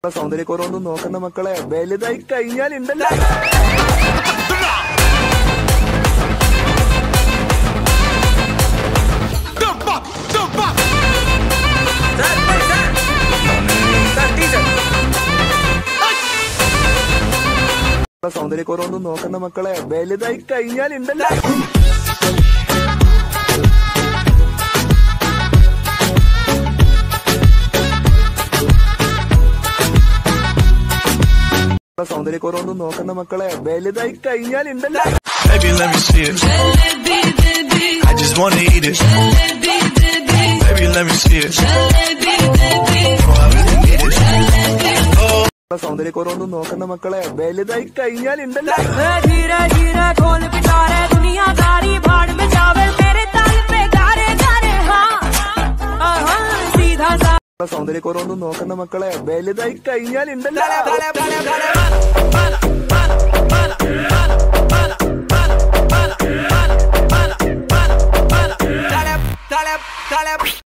സൗന്ദര്യക്കുറവൊന്നും നോക്കണ്ട മക്കളെ വലുതായി കഴിഞ്ഞാൽ ഉണ്ടല്ലോ സൗന്ദര്യക്കുറവൊന്നും നോക്കണ്ട മക്കളെ വലുതായി കഴിഞ്ഞാൽ ഉണ്ടല്ലോ സൗന്ദര്യക്കുറവൊന്നും നോക്കണ്ട മക്കളെ വലുതായി കഴിഞ്ഞാൽ ഉണ്ടല്ലോ Baby, let me see it. I just wanna eat it. Baby, let me see it. Oh, I really need it. സൗന്ദര്യക്കുറവൊന്നും നോക്കണ്ട മക്കളെ വലുതായി കഴിഞ്ഞാൽ ഉണ്ടല്ലോ धीरे धीरे खोल पिटारे दुनियादारी भाड़ में जावे तेरे ताल पे गारे गारे हाँ हाँ, सीधा सा സൗന്ദര്യക്കുറവൊന്നും നോക്കണ്ട മക്കളെ വലുതായി കഴിഞ്ഞാൽ ഉണ്ടല്ലോ